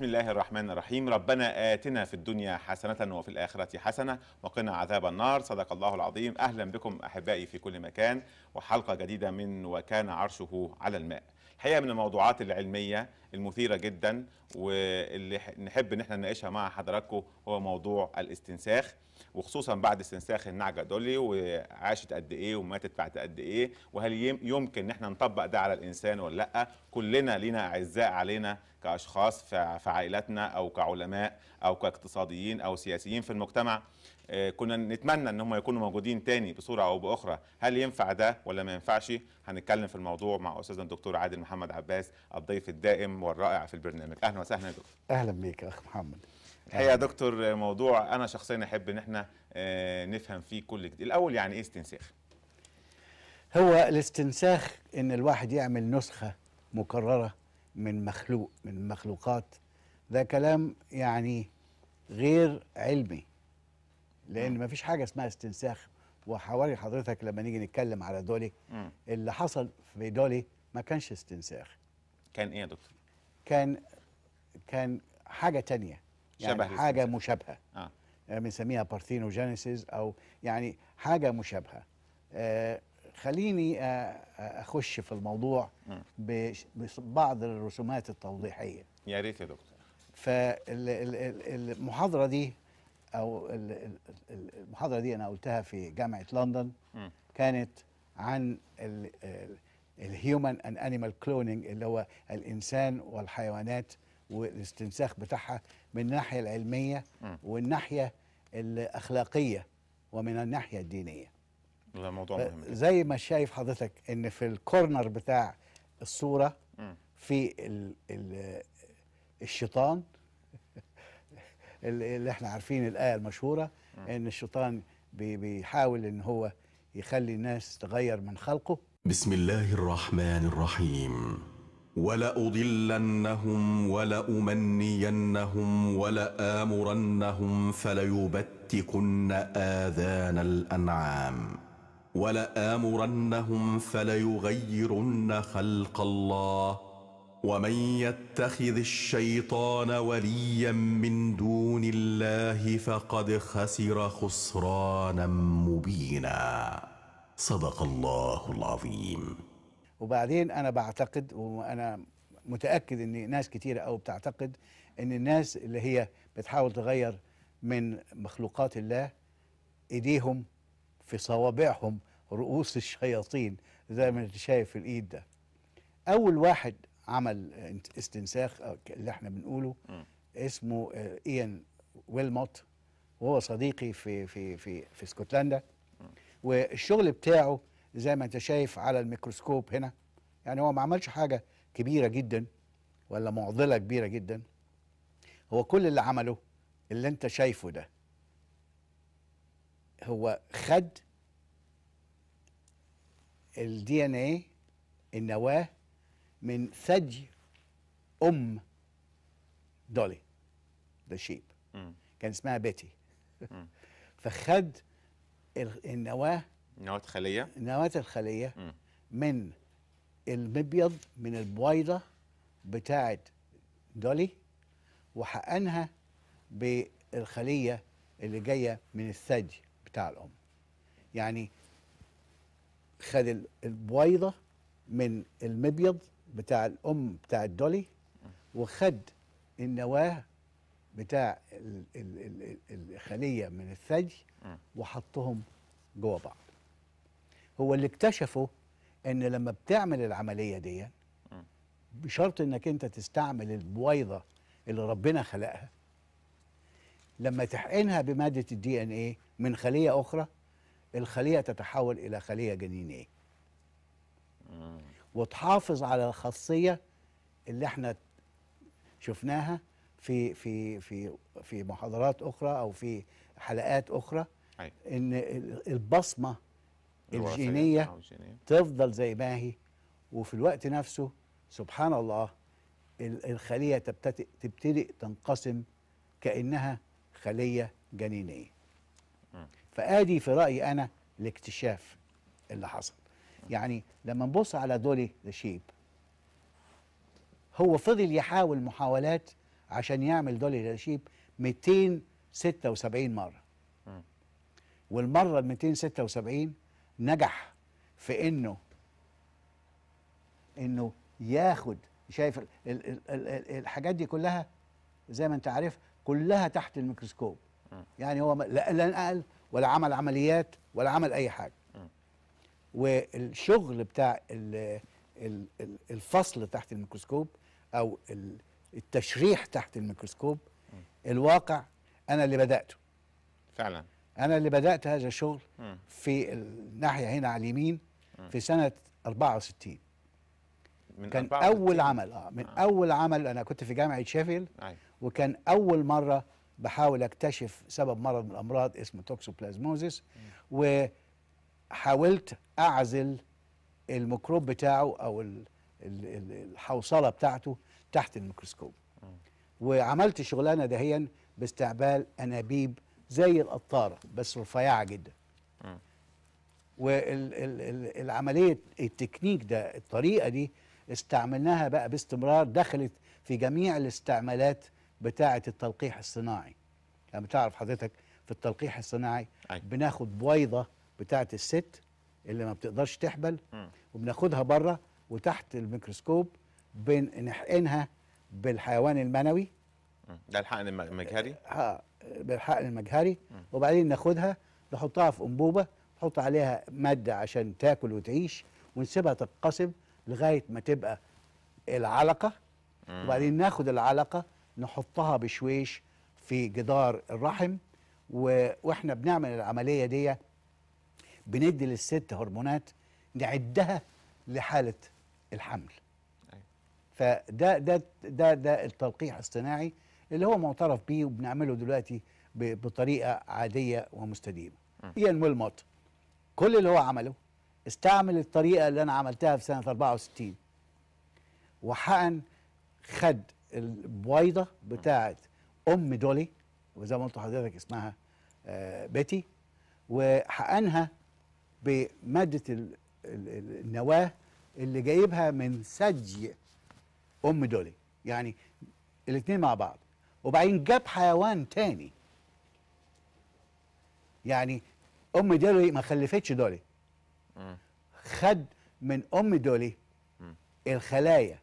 بسم الله الرحمن الرحيم ربنا آتنا في الدنيا حسنة وفي الآخرة حسنة وقنا عذاب النار صدق الله العظيم أهلا بكم أحبائي في كل مكان وحلقة جديدة من وكان عرشه على الماء الحقيقة من الموضوعات العلمية المثيرة جدا واللي ح- نحب ان احنا نناقشها مع حضراتكم هو موضوع الاستنساخ وخصوصا بعد استنساخ النعجة دولي وعاشت قد ايه وماتت بعد قد ايه وهل يم- يمكن ان احنا نطبق ده على الانسان ولا لا كلنا لينا اعزاء علينا كاشخاص في في عائلاتنا او كعلماء او كاقتصاديين او سياسيين في المجتمع آه، كنا نتمنى ان هم يكونوا موجودين تاني بصوره او باخرى هل ينفع ده ولا ما ينفعش هنتكلم في الموضوع مع استاذنا الدكتور عادل محمد عباس الضيف الدائم والرائع في البرنامج اهلا وسهلا يا دكتور اهلا بيك يا اخ محمد الحقيقه يا دكتور موضوع انا شخصيا احب ان احنا آه، نفهم فيه كل جديد الاول يعني ايه استنساخ هو الاستنساخ ان الواحد يعمل نسخه مكرره من مخلوق من المخلوقات ده كلام يعني غير علمي لان ما فيش حاجه اسمها استنساخ وحوالي حضرتك لما نيجي نتكلم على دولي مم. اللي حصل في دولي ما كانش استنساخ كان ايه يا دكتور كان كان حاجه تانية يعني شبه حاجه الاستنساخ. مشابهه اه آه، بنسميها بارثينوجينيسيس او يعني حاجه مشابهه آه، خليني آه، آه، اخش في الموضوع مم. بش- ببعض الرسومات التوضيحيه يا ريت يا دكتور فالمحاضره دي او ال- ال- ال- المحاضره دي انا قلتها في جامعه لندن مم. كانت عن الهيومن اند انيمال كلونينج اللي هو الانسان والحيوانات والاستنساخ بتاعها من الناحيه العلميه مم. والناحيه الاخلاقيه ومن الناحيه الدينيه ده موضوع مهم جدا زي ما شايف حضرتك ان في الكورنر بتاع الصوره مم. في ال ال الشيطان اللي اللي احنا عارفين الايه المشهوره ان الشيطان بي- بيحاول ان هو يخلي الناس تغير من خلقه بسم الله الرحمن الرحيم ولأضلنهم ولأمنينهم ولآمرنهم فليبتكن آذان الأنعام ولآمرنهم فليغيرن خلق الله ومن يتخذ الشيطان وليا من دون الله فقد خسر خسرانا مبينا صدق الله العظيم وبعدين انا بعتقد وانا متاكد ان ناس كتيره قوي بتعتقد ان الناس اللي هي بتحاول تغير من مخلوقات الله ايديهم في صوابعهم رؤوس الشياطين زي ما انت شايف في الايد ده اول واحد عمل استنساخ أو اللي احنا بنقوله مم. اسمه آه، ايان ويلموت وهو صديقي في في في في اسكتلندا والشغل بتاعه زي ما انت شايف على الميكروسكوب هنا يعني هو ما عملش حاجه كبيره جدا ولا معضله كبيره جدا هو كل اللي عمله اللي انت شايفه ده هو خد الدي ان ايه النواه من ثدي ام دولي ذا شيب مم. كان اسمها بيتي مم. فخد ال- النواه نواة خليه نواة الخلية مم. من المبيض من البويضة بتاعة دولي وحقنها بالخلية اللي جاية من الثدي بتاع الأم يعني خد ال- البويضة من المبيض بتاع الأم بتاع الدولي وخد النواة بتاع ال- ال- ال- ال- الخلية من الثدي مم. وحطهم جوه بعض هو اللي اكتشفه ان لما بتعمل العمليه دي مم. بشرط انك انت تستعمل البويضه اللي ربنا خلقها لما تحقنها بماده الدي ان ايه من خليه اخرى الخليه تتحول الى خليه جنينيه مم. وتحافظ على الخاصيه اللي احنا شفناها في في في في محاضرات اخرى او في حلقات اخرى أيوة. ان ال- البصمه الوراثية الجينيه أو الجينية. تفضل زي ما هي وفي الوقت نفسه سبحان الله ال- الخليه تبتدئ تبتدئ تنقسم كانها خليه جنينيه مم. فادي في رايي انا الاكتشاف اللي حصل يعني لما نبص على دولي ذا شيب هو فضل يحاول محاولات عشان يعمل دولي لاشيب 276 مره مم. والمره ال 276 نجح في انه انه ياخد شايف ال ال ال ال ال الحاجات دي كلها زي ما انت عارف كلها تحت الميكروسكوب مم. يعني هو ما- لا لا نقل ولا عمل عمليات ولا عمل اي حاجه مم. والشغل بتاع ال ال ال الفصل تحت الميكروسكوب او ال- التشريح تحت الميكروسكوب الواقع انا اللي بداته فعلا انا اللي بدات هذا الشغل مم. في الناحيه هنا على اليمين في سنه 64 من كان 64 اول عمل اه من اول عمل انا كنت في جامعه شيفيلد أيوة. وكان اول مره بحاول اكتشف سبب مرض من الامراض اسمه توكسوبلازموزيس وحاولت اعزل الميكروب بتاعه او ال- ال- ال- الحوصله بتاعته تحت الميكروسكوب وعملت الشغلانه دهيا باستعمال انابيب زي القطاره بس رفيعه جدا مم. والعمليه التكنيك ده الطريقه دي استعملناها بقى باستمرار دخلت في جميع الاستعمالات بتاعه التلقيح الصناعي يعني بتعرف حضرتك في التلقيح الصناعي أيوة. بناخد بويضه بتاعه الست اللي ما بتقدرش تحبل مم. وبناخدها بره وتحت الميكروسكوب بنحقنها بالحيوان المنوي مم. ده الحقن الم- المجهري ها بالحقن المجهري وبعدين ناخدها نحطها في انبوبه نحط عليها ماده عشان تاكل وتعيش ونسيبها تتقسم لغايه ما تبقى العلقه وبعدين ناخد العلقه نحطها بشويش في جدار الرحم و... واحنا بنعمل العمليه دي بندي للست هرمونات نعدها لحاله الحمل أيوة. فده ده ده ده التلقيح الصناعي اللي هو معترف بيه وبنعمله دلوقتي ب- بطريقه عاديه ومستديمه. ايان ويلموت كل اللي هو عمله استعمل الطريقه اللي انا عملتها في سنه 64 وحقن خد البويضه بتاعه ام دولي وزي ما قلت لحضرتك اسمها آه بيتي وحقنها بماده ال- ال- ال- النواه اللي جايبها من ثدي ام دولي يعني الاثنين مع بعض وبعدين جاب حيوان تاني يعني ام دولي ما خلفتش دولي مم. خد من ام دولي مم. الخلايا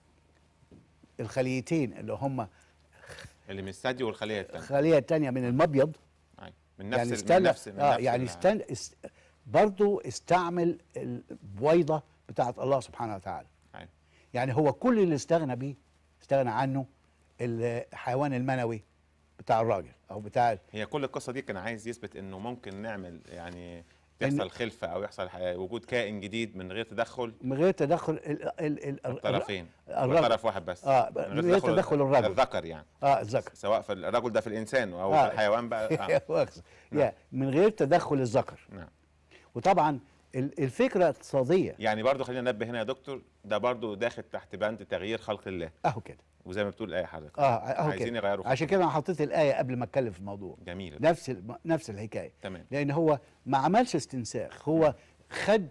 الخليتين اللي هم اللي من الثدي والخليه الثانيه الخليه الثانيه من المبيض أيوة. من نفس يعني ال- استنى من نفس من اه نفس يعني ال- استنى است برضه استعمل البويضه بتاعت الله سبحانه وتعالى أيوة. يعني هو كل اللي استغنى بيه استغنى عنه الحيوان المنوي بتاع الراجل او بتاع هي كل القصه دي كان عايز يثبت انه ممكن نعمل يعني يحصل خلفه او يحصل ح- وجود كائن جديد من غير تدخل من غير تدخل ال ال ال الطرفين الرجل- طرف واحد بس آه، من غير تدخل الرجل. الذكر يعني اه الذكر سواء في الرجل ده في الانسان او آه. في الحيوان بقى آه. مؤاخذة. يا من غير تدخل الذكر نعم وطبعا ال- الفكره اقتصاديه يعني برضو خلينا ننبه هنا يا دكتور ده برضو داخل تحت بند تغيير خلق الله اهو كده وزي ما بتقول الايه حضرتك اه اهو عايزين كده يغيروا خلق عشان كده انا حطيت الايه قبل ما اتكلم في الموضوع جميل نفس الم- نفس الحكايه تمام لان هو ما عملش استنساخ هو خد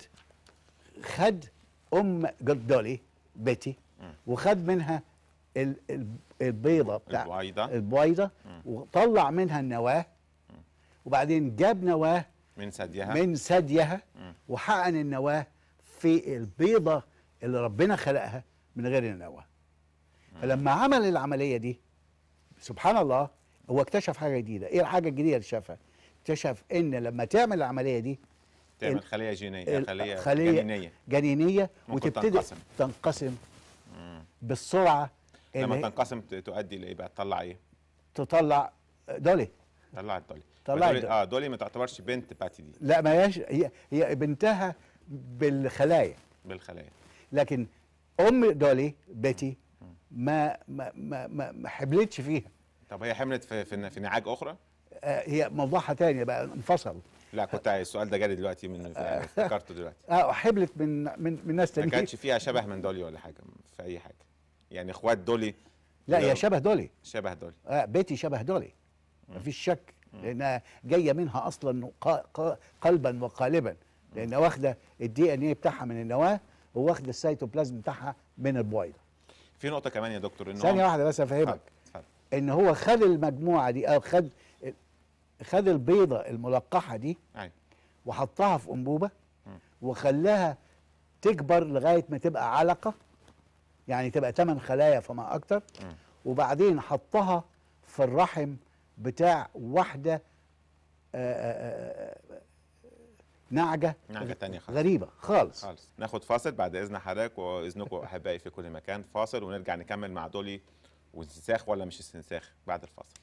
خد ام دولي بيتي وخد منها ال- ال- البيضه بتاع البويضة. البويضه وطلع منها النواه وبعدين جاب نواه من ثديها من ثديها وحقن النواه في البيضه اللي ربنا خلقها من غير النواه فلما عمل العمليه دي سبحان الله هو اكتشف حاجه جديده ايه الحاجه الجديده اللي شافها اكتشف ان لما تعمل العمليه دي تعمل ال- خليه جينيه ال- خليه, خلية جنينيه جنينيه ممكن وتبتدي تنقسم. تنقسم بالسرعه لما اللي تنقسم ت- تؤدي لايه بقى تطلع ايه تطلع دولي طلعت دولي طلعت دولي دولي. اه دولي ما تعتبرش بنت باتي دي لا ما هياش هي هي بنتها بالخلايا بالخلايا لكن ام دولي بيتي ما ما ما ما, ما حبلتش فيها طب هي حملت في في, في نعاج اخرى آه هي موضوعها تاني بقى انفصل لا كنت السؤال ده جالي دلوقتي من افتكرته دلوقتي اه حبلت من من من ناس ما تانيين كانش فيها شبه من دولي ولا حاجه في اي حاجه يعني اخوات دولي لا لو- هي شبه دولي شبه دولي آه بيتي شبه دولي مفيش شك لانها جايه منها اصلا ق- ق- قلبا وقالبا لان واخده الدي ان ايه بتاعها من النواه وواخده السيتوبلازم بتاعها من البويضه في نقطه كمان يا دكتور انه ثانيه هو- واحده بس افهمك اتفضل، اتفضل. ان هو خد المجموعه دي او خد خد البيضه الملقحه دي ايوه وحطها في انبوبه وخلاها تكبر لغايه ما تبقى علقه يعني تبقى 8 خلايا فما اكتر وبعدين حطها في الرحم بتاع واحده آه، آه، آه، نعجه نعجة تانية خالص. غريبه خالص خالص ناخد فاصل بعد اذن حضرتك واذنكم احبائي في كل مكان فاصل ونرجع نكمل مع دولي واستنساخ ولا مش استنساخ بعد الفاصل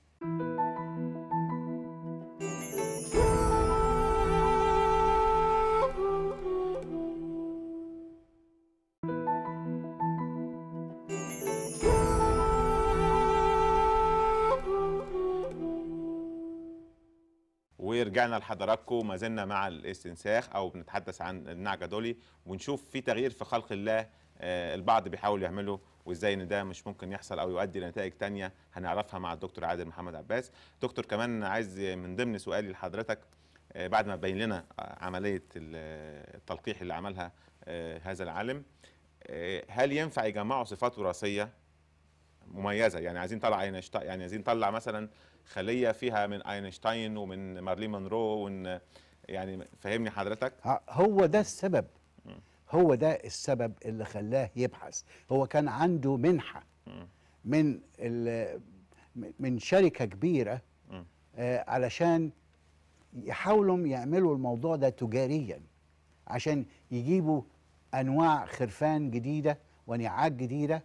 ورجعنا لحضراتكم ما زلنا مع الاستنساخ او بنتحدث عن النعجه دولي ونشوف في تغيير في خلق الله آه، البعض بيحاول يعمله وازاي ان ده مش ممكن يحصل او يؤدي لنتائج تانية هنعرفها مع الدكتور عادل محمد عباس دكتور كمان عايز من ضمن سؤالي لحضرتك آه، بعد ما تبين لنا آه، عمليه ال- التلقيح اللي عملها آه، هذا العالم آه، هل ينفع يجمعوا صفات وراثيه مميزه يعني عايزين نطلع اينشتاين يعني عايزين نطلع مثلا خليه فيها من اينشتاين ومن مارلين مونرو ومن يعني فهمني حضرتك ه- هو ده السبب هو ده السبب اللي خلاه يبحث هو كان عنده منحة من ال- من شركة كبيرة مم. آه، علشان يحاولوا يعملوا الموضوع ده تجاريا عشان يجيبوا انواع خرفان جديده ونعاج جديده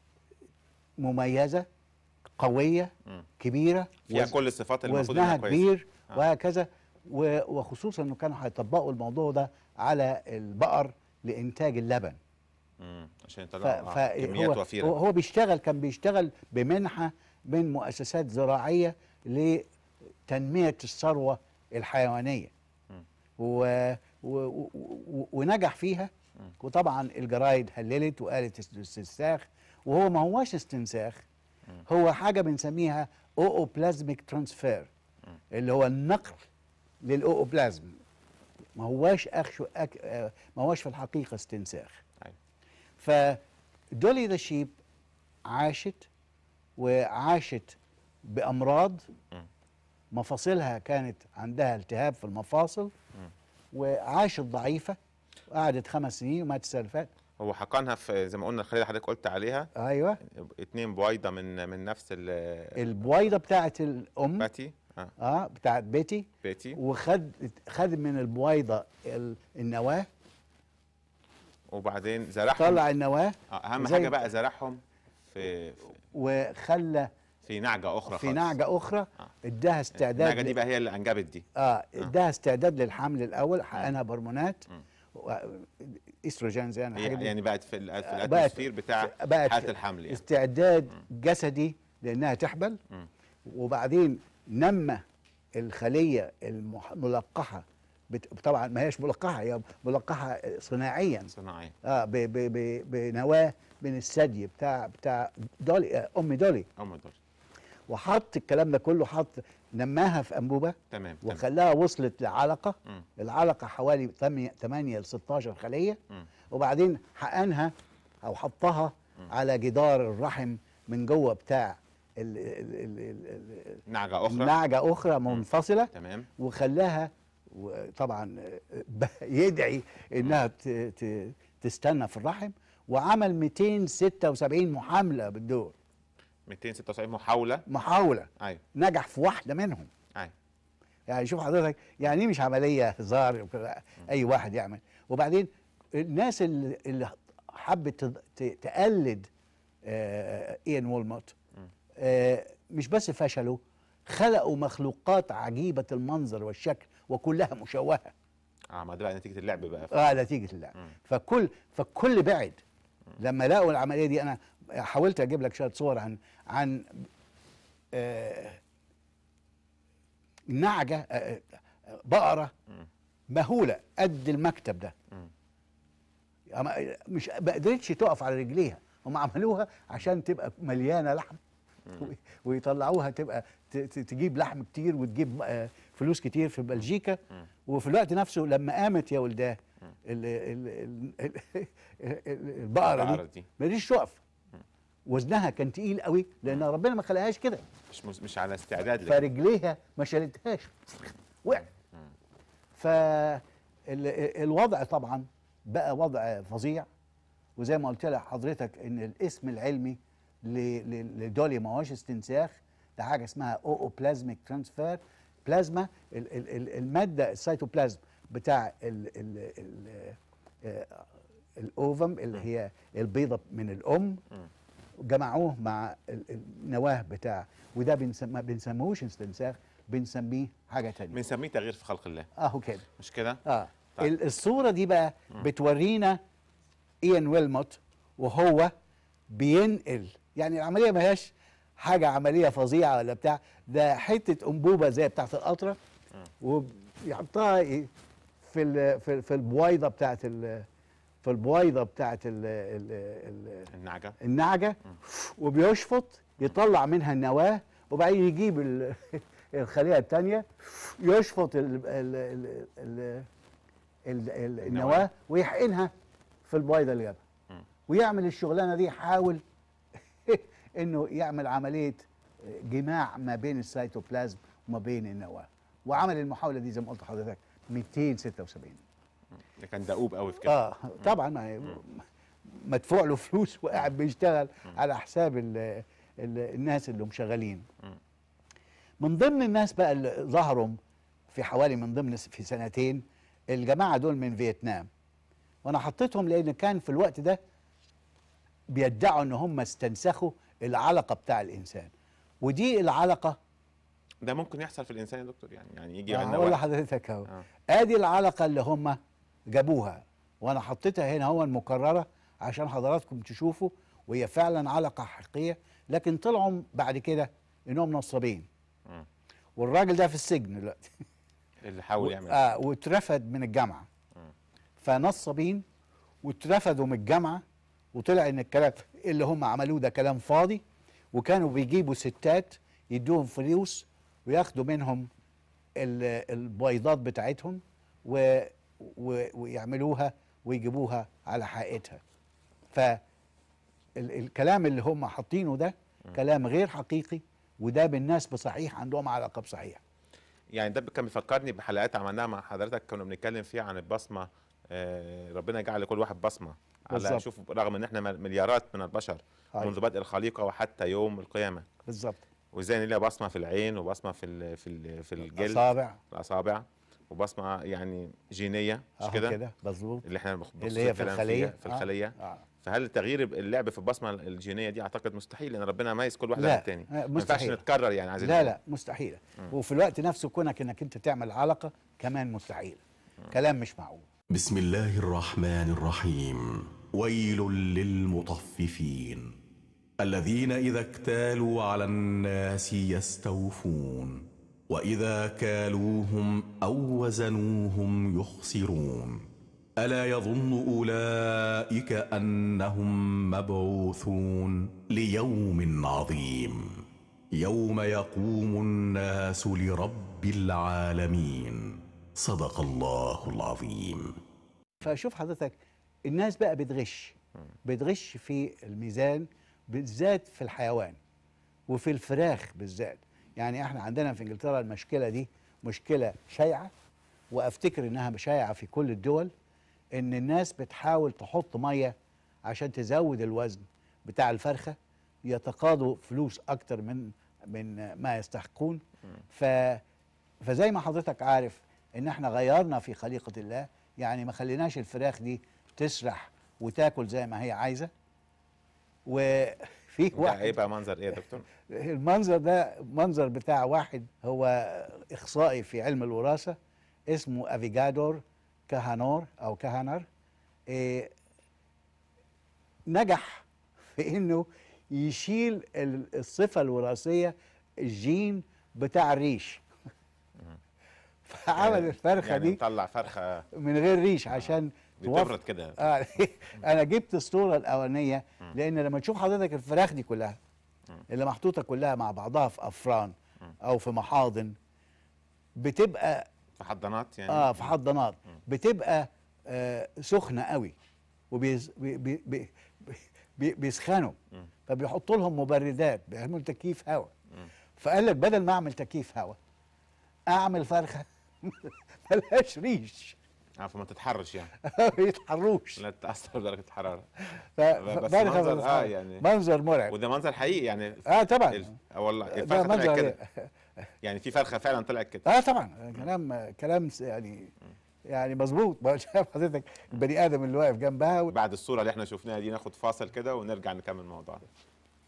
مميزه قويه مم. كبيره فيها وز- كل الصفات اللي المفروض وزنها انها كويسه كبير آه. وهكذا و- وخصوصا انه كانوا هيطبقوا الموضوع ده على البقر لانتاج اللبن مم. عشان ف- يطلعوا آه. كميات فهو وفيره هو هو بيشتغل كان بيشتغل بمنحه من مؤسسات زراعيه لتنميه الثروه الحيوانيه و و و و ونجح فيها وطبعا الجرايد هللت وقالت است- استنساخ وهو ما هواش استنساخ هو حاجه بنسميها اوبلازميك ترانسفير اللي هو النقل للاوبلازم ما هواش أخشو أك آه، ما هواش في الحقيقه استنساخ أيوة. فدولي ذا شيب عاشت وعاشت بامراض مفاصلها كانت عندها التهاب في المفاصل وعاشت ضعيفه وقعدت خمس سنين وماتت السنه اللي فاتت هو حقنها في زي ما قلنا الخليه اللي حضرتك قلت عليها ايوه اتنين بويضه من من نفس ال البويضه بتاعت الام باتي اه اه بتاعت بيتي بيتي وخد خد من البويضه ال- النواه وبعدين زرعهم طلع النواه آه، اهم زي- حاجه بقى زرعهم في في- وخلى في نعجه اخرى في خالص. نعجه اخرى آه. اداها استعداد النعجه دي ل- بقى هي اللي انجبت دي اه اداها استعداد للحمل الاول حقنها بهرمونات مم. و- استروجينز يعني هي الحاجات دي. يعني بقت في, ال- في بقت- الاتموسفير بتاع بقت حاله الحمل يعني استعداد جسدي لانها تحبل مم. وبعدين نمى الخليه المح- الملقحه بت... طبعا ما هيش ملقحه هي ملقحه صناعيا صناعي اه ب... ب... ب... بنواه من الثدي بتاع بتاع دولي آه ام دولي ام دول وحط الكلام ده كله حط نماها في انبوبه تمام تمام وخلاها وصلت لعلقه مم. العلقه حوالي 8 ل 16 خليه مم. وبعدين حقنها او حطها على جدار الرحم من جوه بتاع ال ال ال ال ال نعجه اخرى نعجه اخرى منفصله تمام وخلاها طبعا يدعي انها ت- ت- تستنى في الرحم وعمل 276 محامله بالدور 276 محاوله محاوله ايوه نجح في واحده منهم ايوه يعني شوف حضرتك يعني إيه مش عمليه هزار وكده، اي واحد يعمل وبعدين الناس اللي, اللي حبت تض- ت- تقلد آه ايان وولموت آه مش بس فشلوا خلقوا مخلوقات عجيبه المنظر والشكل وكلها مشوهه اه ما ده بقى نتيجه اللعب بقى اه نتيجه اللعب فكل فالكل بعد لما لقوا العمليه دي انا حاولت اجيب لك شويه صور عن عن آه نعجه آه آه، بقره مهوله قد المكتب ده أما- مش ما قدرتش تقف على رجليها هم عملوها عشان تبقى مليانه لحم و- ويطلعوها تبقى ت- ت- تجيب لحم كتير وتجيب آه، فلوس كتير في بلجيكا وفي الوقت نفسه لما قامت يا ولداه ال- ال- ال- ال- ال- البقره البقرة دي دي. ما قدرتش تقف وزنها كان تقيل قوي لان ربنا ما خلقهاش كده مش مش مش على استعداد لك فرجليها ما شالتهاش وقعت فالوضع طبعا بقى وضع فظيع وزي ما قلت لحضرتك ان الاسم العلمي ل- ل- لدولي ما هوش استنساخ ده حاجه اسمها او بلازميك ترانسفير بلازما ال- ال- ال- الماده السيتوبلازم بتاع ال ال ال آه، الاوفم اللي هي البيضه من الام جمعوه مع ال- النواه بتاع وده بنسمى بنسموهوش استنساخ بنسميه حاجه تانية بنسميه تغيير في خلق الله اهو كده مش كده اه طيب. ال- الصوره دي بقى بتورينا ايان ويلموت وهو بينقل يعني العمليه ما هياش حاجه عمليه فظيعه ولا بتاع ده حته انبوبه زي بتاعه القطره ويحطها إيه في ال في, ال- في البويضه بتاعه ال في البويضه بتاعه ال ال ال النعجه النعجه وبيشفط يطلع منها النواه وبعدين يجيب ال- الخليه الثانيه يشفط ال ال ال ال ال ال النواه ويحقنها في البيضه اللي جابها ويعمل الشغلانه دي يحاول انه يعمل عمليه جماع ما بين السيتوبلازم وما بين النواه وعمل المحاوله دي زي ما قلت لحضرتك 276 ده كان دؤوب قوي في كده اه طبعا ما مدفوع له فلوس وقاعد بيشتغل على حساب ال ال الناس اللي مشغلين من ضمن الناس بقى اللي ظهروا في حوالي من ضمن في سنتين الجماعه دول من فيتنام وانا حطيتهم لان كان في الوقت ده بيدعوا ان هم استنسخوا العلقه بتاع الانسان ودي العلقه ده ممكن يحصل في الانسان يا دكتور يعني يعني يجي آه، عندنا هقول واحد لحضرتك اهو آه. ادي العلقه اللي هم جابوها وانا حطيتها هنا هو مكرره عشان حضراتكم تشوفوا وهي فعلا علقه حقيقيه لكن طلعوا بعد كده انهم نصابين مم. والراجل ده في السجن دلوقتي اللي حاول يعمل اه واترفد من الجامعه فنصابين واترفدوا من الجامعه وطلع ان الكلام اللي هم عملوه ده كلام فاضي وكانوا بيجيبوا ستات يدوهم فلوس وياخدوا منهم ال- البيضات بتاعتهم و و ويعملوها ويجيبوها على حقيقتها ف ال- الكلام اللي هم حاطينه ده كلام غير حقيقي وده بالناس بصحيح عندهم علاقه بصحيح يعني ده كان بيفكرني بحلقات عملناها مع حضرتك كنا بنتكلم فيها عن البصمه آه ربنا جعل لكل واحد بصمه على بالظبط. شوف رغم ان احنا مليارات من البشر أيوة. منذ بدء الخليقه وحتى يوم القيامه بالظبط وازاي ان ليها بصمه في العين وبصمه في ال في ال في الجلد اصابع الاصابع وبصمه يعني جينيه مش اهو كده كده مظبوط اللي احنا بخ- اللي بخصوص هي في الكلام الخليه فيها في الخليه آه. فهل تغيير اللعب في البصمه الجينيه دي اعتقد مستحيل لان ربنا ميز كل واحد لا، عن التاني آه، ما ينفعش مستحيل. نتكرر يعني عايزين لا نقول. لا مستحيل وفي الوقت نفسه كونك انك انت تعمل علقه كمان مستحيل كلام مش معقول بسم الله الرحمن الرحيم ويل للمطففين الذين اذا اكتالوا على الناس يستوفون واذا كالوهم او وزنوهم يخسرون الا يظن اولئك انهم مبعوثون ليوم عظيم يوم يقوم الناس لرب العالمين صدق الله العظيم فشوف حضرتك الناس بقى بتغش بتغش في الميزان بالذات في الحيوان وفي الفراخ بالذات يعني احنا عندنا في انجلترا المشكله دي مشكله شائعه وافتكر انها شائعه في كل الدول ان الناس بتحاول تحط ميه عشان تزود الوزن بتاع الفرخه يتقاضوا فلوس اكتر من من ما يستحقون ف فزي ما حضرتك عارف ان احنا غيرنا في خليقه الله يعني ما خليناش الفراخ دي تسرح وتاكل زي ما هي عايزه وفي ده واحد هيبقى منظر ايه يا دكتور؟ المنظر ده منظر بتاع واحد هو اخصائي في علم الوراثه اسمه افيجادور كهانور او كهانر إيه نجح في انه يشيل ال- الصفه الوراثيه الجين بتاع الريش فعمل يعني- الفرخه يعني دي نطلع فرخه من غير ريش عشان توفر بتبرد كده آه انا جبت الصوره الاولانيه لان لما تشوف حضرتك الفراخ دي كلها اللي محطوطه كلها مع بعضها في افران او في محاضن بتبقى في حضانات يعني اه في حضانات بتبقى آه سخنه قوي وبيز بي بي بي بي بيسخنوا فبيحطوا لهم مبردات بيعملوا تكييف هواء فقال لك بدل ما اعمل تكييف هواء اعمل فرخه ملهاش ريش اه فما تتحرش يعني ما بيتحروش لا تتاثر بدرجه الحراره ف- بس فرخة منظر- بتتحرك. آه يعني- منظر مرعب وده منظر حقيقي يعني اه طبعا الف... آه والله ده الفرخه طلعت منظر كده يعني في فرخه فعلا طلعت كده اه طبعا كلام كلام س- يعني يعني مظبوط ما شايف حضرتك البني ادم اللي واقف جنبها و... بعد الصوره اللي احنا شفناها دي ناخد فاصل كده ونرجع نكمل الموضوع ده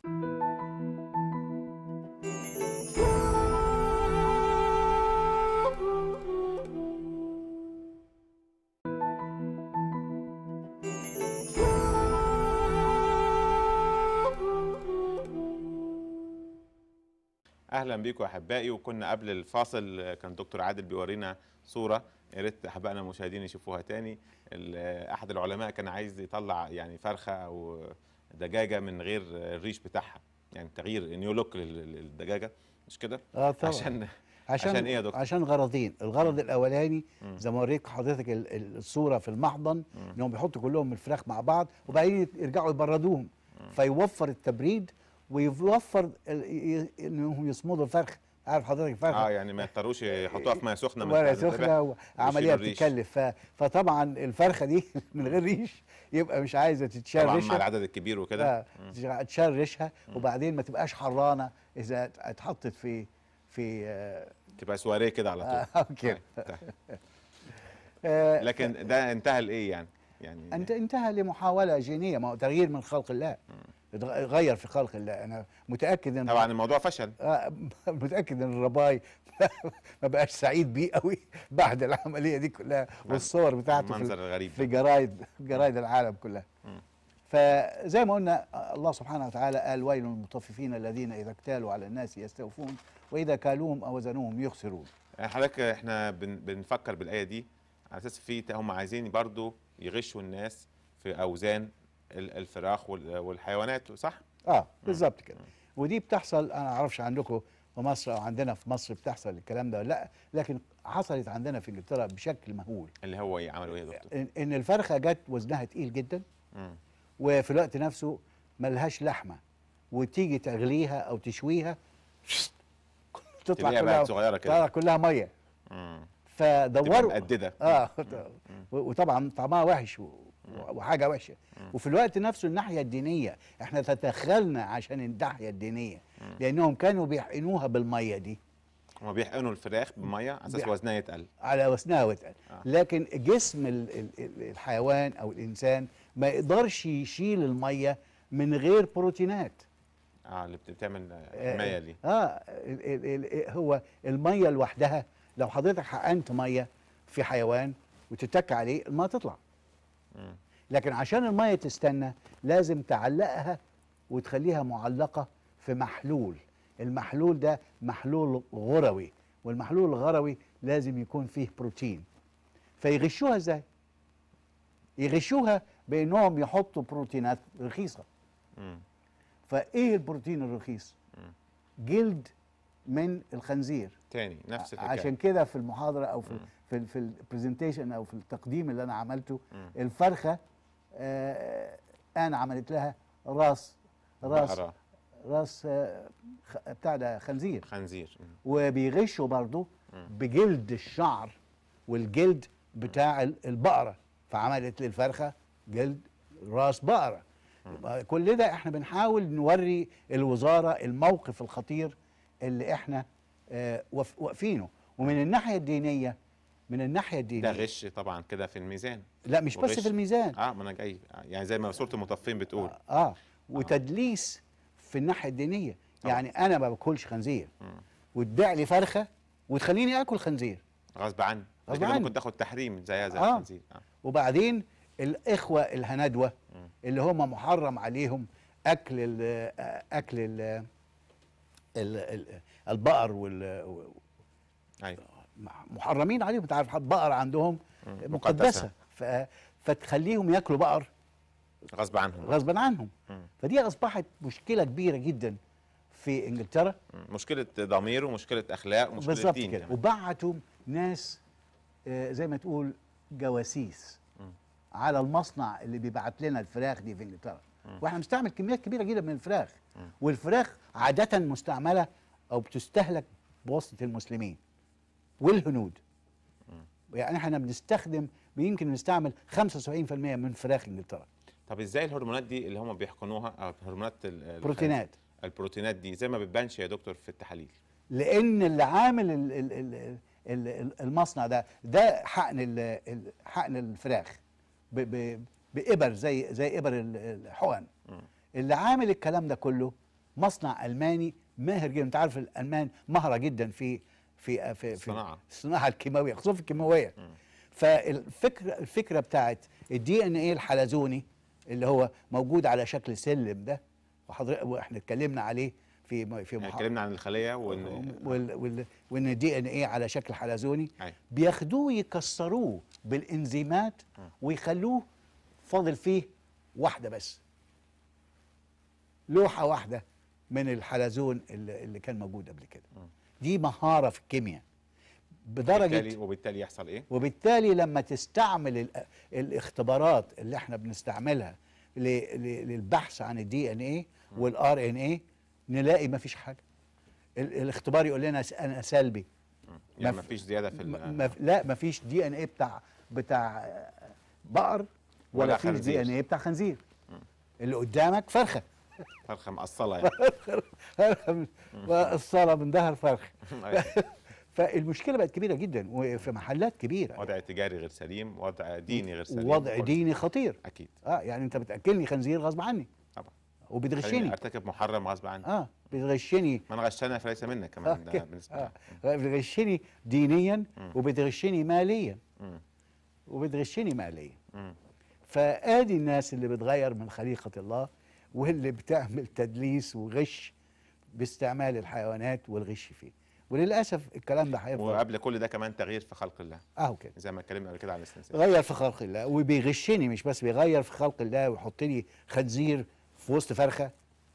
اهلا بيكم احبائي وكنا قبل الفاصل آه، كان دكتور عادل بيورينا صوره يا ريت احبائنا المشاهدين يشوفوها تاني ال- آه، احد العلماء كان عايز يطلع يعني فرخه او دجاجه من غير الريش بتاعها يعني تغيير نيو لوك لل- للدجاجه مش كده اه طبعا عشان عشان عشان إيه يا دكتور؟ عشان غرضين الغرض الاولاني زي ما اوريك حضرتك ال- ال- الصوره في المحضن انهم بيحطوا كلهم الفراخ مع بعض وبعدين يرجعوا يبردوهم فيوفر التبريد ويوفر ال- ي- انهم يصمدوا الفرخ عارف حضرتك الفرخه اه يعني ما يضطروش يحطوها في ميه سخنه من ولا بعد الذبح سخنه وعمليه ويشيلوا الريش. بتكلف ف... فطبعا الفرخه دي من غير ريش يبقى مش عايزه تتشال طبعا مع ريشها العدد الكبير وكده آه، تشال ريشها وبعدين ما تبقاش حرانه اذا اتحطت في في آه، تبقى سواريه كده على آه، طول كده. طيب. آه، لكن ده انتهى لايه يعني يعني انت انتهى لمحاوله جينيه ما هو تغيير من خلق الله اتغ- غير في خلق الله انا متاكد ان طبعا الموضوع فشل آه، متاكد ان الرباي ما بقاش سعيد بيه قوي بعد العمليه دي كلها والصور بتاعته في, المنظر الغريب في ده. جرايد جرايد العالم كلها فزي ما قلنا الله سبحانه وتعالى قال ويل للمطففين الذين اذا اكتالوا على الناس يستوفون واذا كالوهم او وزنوهم يخسرون يعني حضرتك احنا بن بنفكر بالايه دي على اساس في هم عايزين برضو يغشوا الناس في اوزان ال- الفراخ وال- والحيوانات صح؟ اه بالظبط كده ودي بتحصل انا ما اعرفش عندكم في مصر او عندنا في مصر بتحصل الكلام ده ولا لا لكن حصلت عندنا في انجلترا بشكل مهول اللي هو ايه عملوا ايه يا دكتور؟ ان إن الفرخه جت وزنها تقيل جدا مم. وفي الوقت نفسه ملهاش لحمه وتيجي تغليها او تشويها تطلع تلاقيها كلها بقت صغيرة كده. تطلع كلها ميه مم. فدوروا تبقى مقددة. اه و- وطبعا طعمها وحش و- وحاجه وحشه وفي الوقت نفسه الناحيه الدينيه احنا تدخلنا عشان الناحيه الدينيه لانهم كانوا بيحقنوها بالميه دي هم بيحقنوا الفراخ بميه على اساس بيح- وزنها يتقل على وزنها وتقل آه. لكن جسم ال- ال- ال- الحيوان او الانسان ما يقدرش يشيل الميه من غير بروتينات اه اللي بت- بتعمل حمايه ليه اه ال ال ال هو الميه لوحدها لو حضرتك حقنت ميه في حيوان وتتك عليه الميه تطلع مم. لكن عشان الميه تستنى لازم تعلقها وتخليها معلقه في محلول المحلول ده محلول غروي والمحلول الغروي لازم يكون فيه بروتين فيغشوها ازاي يغشوها بانهم يحطوا بروتينات رخيصه مم. فايه البروتين الرخيص جلد من الخنزير تاني نفس الحكايه عشان كده في المحاضره او في في في البرزنتيشن او في التقديم اللي انا عملته الفرخه آه انا عملت لها راس راس بقرة. راس آه خ- بتاع ده خنزير خنزير مم. وبيغشوا برضو بجلد الشعر والجلد بتاع ال- البقره فعملت للفرخه جلد راس بقره يبقى كل ده احنا بنحاول نوري الوزاره الموقف الخطير اللي احنا آه واف- واقفينه ومن الناحيه الدينيه من الناحيه الدينيه ده غش طبعا كده في الميزان لا مش بس وغش. في الميزان اه ما انا جاي يعني زي ما سوره المطفين بتقول اه وتدليس في الناحيه الدينيه طبعا. يعني انا ما باكلش خنزير وتبيع لي فرخه وتخليني اكل خنزير غصب عني غصب لكن عني. ممكن تاخد تحريم زيها زي آه. الخنزير آه. وبعدين الاخوه الهندوه اللي هم محرم عليهم اكل ال اكل ال ال- ال- البقر وال ايوه محرمين عليهم انت عارف البقر عندهم مقدسة. مقدسه ف- فتخليهم ياكلوا بقر غصب عنهم غصبا عنهم مم. فدي اصبحت مشكله كبيره جدا في انجلترا مم. مشكله ضمير ومشكله اخلاق ومشكله بالظبط دين كده كمان. وبعتوا ناس آه، زي ما تقول جواسيس على المصنع اللي بيبعت لنا الفراخ دي في انجلترا واحنا بنستعمل كميات كبيره جدا من الفراخ والفراخ عاده مستعمله او بتستهلك بواسطه المسلمين والهنود يعني احنا بنستخدم يمكن نستعمل 75% من فراخ انجلترا طب ازاي الهرمونات دي اللي هم بيحقنوها او هرمونات ال- ال- بروتينات البروتينات دي زي ما بتبانش يا دكتور في التحاليل لان اللي عامل ال- ال- ال- ال- ال- المصنع ده ده حقن ال- ال- حقن الفراخ ب- ب- بابر زي زي ابر ال- الحقن اللي عامل الكلام ده كله مصنع الماني ماهر جدا انت عارف الالمان مهره جدا في في في في الصناعة. الصناعه الكيماويه خصوصا في الكيماويه فالفكره الفكره بتاعت الدي ان ايه الحلزوني اللي هو موجود على شكل سلم ده وحضرتك واحنا اتكلمنا عليه في في يعني محا- اتكلمنا عن الخليه وان وال وال وان الدي ان ايه على شكل حلزوني أيوة. بياخدوه يكسروه بالانزيمات ويخلوه فاضل فيه واحده بس لوحه واحده من الحلزون اللي, اللي كان موجود قبل كده دي مهاره في الكيمياء وبالتالي بدرجه وبالتالي يحصل ايه؟ وبالتالي لما تستعمل ال- الاختبارات اللي احنا بنستعملها ل- ل- للبحث عن الدي ان ايه والار ان ايه نلاقي ما فيش حاجه ال- الاختبار يقول لنا س- انا سلبي يعني ما ما فيش زياده في ما ال- ما لا ما فيش دي ان ايه بتاع بتاع بقر ولا ولا فيش خنزير. دي ان ايه بتاع خنزير اللي قدامك فرخه فرخه مقصله يعني فرخه من- والصاله من ظهر فرخ أيوة. فالمشكله بقت كبيره جدا وفي محلات كبيره وضع تجاري غير سليم وضع ديني غير سليم وضع كله. ديني خطير اكيد اه يعني انت بتاكلني خنزير غصب عني طبعا خليني وبتغشني ارتكب محرم غصب عني اه بتغشني من غشنا فليس منا آه كمان ده كده. بالنسبه آه. لنا. بتغشني دينيا مم. وبتغشني ماليا مم. وبتغشني ماليا مم. فادي الناس اللي بتغير من خليقه الله واللي بتعمل تدليس وغش باستعمال الحيوانات والغش فيه وللاسف الكلام ده هيفضل وقبل كل ده كمان تغيير في خلق الله اهو كده زي ما اتكلمنا قبل كده عن الاستنساخ غير في خلق الله وبيغشني مش بس بيغير في خلق الله ويحط لي خنزير في وسط فرخه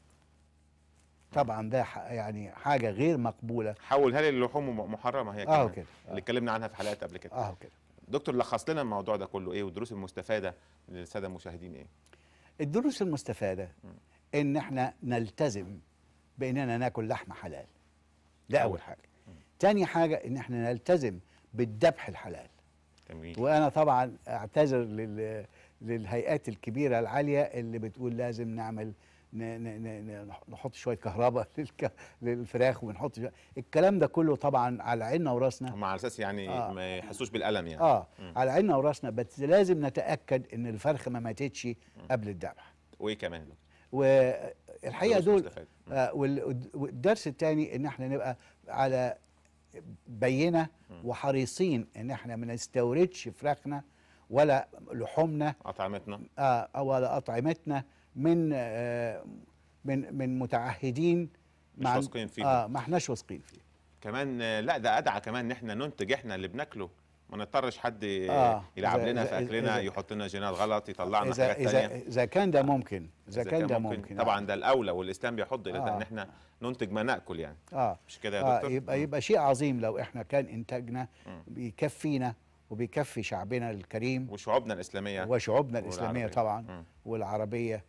طبعا ده ح- يعني حاجه غير مقبوله حولها لي للحوم محرمه هي اه كمان كده اللي اتكلمنا عنها في حلقات قبل كده اه كده دكتور لخص لنا الموضوع ده كله ايه والدروس المستفاده للساده المشاهدين ايه الدروس المستفاده ان احنا نلتزم باننا ناكل لحمه حلال ده أول. اول حاجه تاني حاجه ان احنا نلتزم بالذبح الحلال جميل وانا طبعا اعتذر لل للهيئات الكبيره العاليه اللي بتقول لازم نعمل ن- ن- ن- ن- نحط شويه كهرباء للك- للفراخ ونحط شوية. الكلام ده كله طبعا على عيننا وراسنا هم على اساس يعني آه. ما يحسوش بالالم يعني اه مم. على عيننا وراسنا بس لازم نتاكد ان الفرخه ما ماتتش قبل الذبح وايه كمان يا دكتور؟ والحقيقه دروس دول مستفادة. مم. آه وال- والدرس الثاني ان احنا نبقى على بينه وحريصين ان احنا ما نستوردش فراخنا ولا لحومنا اطعمتنا آه ولا اطعمتنا من آه من من متعهدين مش مع- واثقين فيهم. اه ما احناش واثقين فيه كمان آه، لا ده ادعى كمان ان احنا ننتج احنا اللي بناكله ما نضطرش حد آه. يلعب إذا- لنا إذا- في اكلنا إذا- يحط لنا جينات غلط يطلعنا اذا حاجات اذا تانية اذا كان ده ممكن اذا إذا كان ده ممكن طبعا ده الاولى والاسلام بيحض الى ده آه. ان احنا ننتج ما ناكل يعني اه مش كده يا آه دكتور يبقى مم. يبقى شيء عظيم لو احنا كان انتاجنا مم. بيكفينا وبيكفي شعبنا الكريم وشعوبنا الاسلاميه وشعوبنا الاسلاميه والعربية. طبعا مم. والعربيه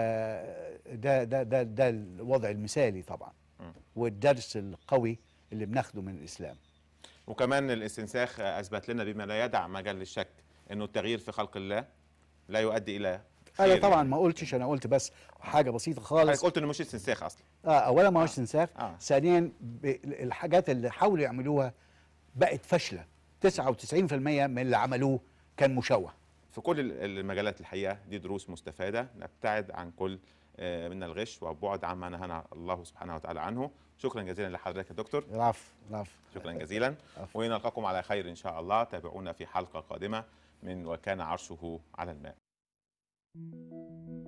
فده ده ده ده الوضع المثالي طبعا مم. والدرس القوي اللي بناخده من الاسلام وكمان الاستنساخ اثبت لنا بما لا يدع مجال للشك انه التغيير في خلق الله لا يؤدي الى انا خير طبعا يعني. ما قلتش انا قلت بس حاجه بسيطه حضرتك خالص قلت انه مش استنساخ اصلا اه اولا ما هوش استنساخ آه. ثانيا ب- الحاجات اللي حاولوا يعملوها بقت فاشله 99% من اللي عملوه كان مشوه في كل ال- المجالات الحقيقه دي دروس مستفاده نبتعد عن كل آه، من الغش والبعد عما نهانا الله سبحانه وتعالى عنه شكرا جزيلا لحضرتك يا دكتور العفو العفو شكرا جزيلا عفو. ونلقاكم على خير ان شاء الله تابعونا في حلقه قادمه من وكان عرشه على الماء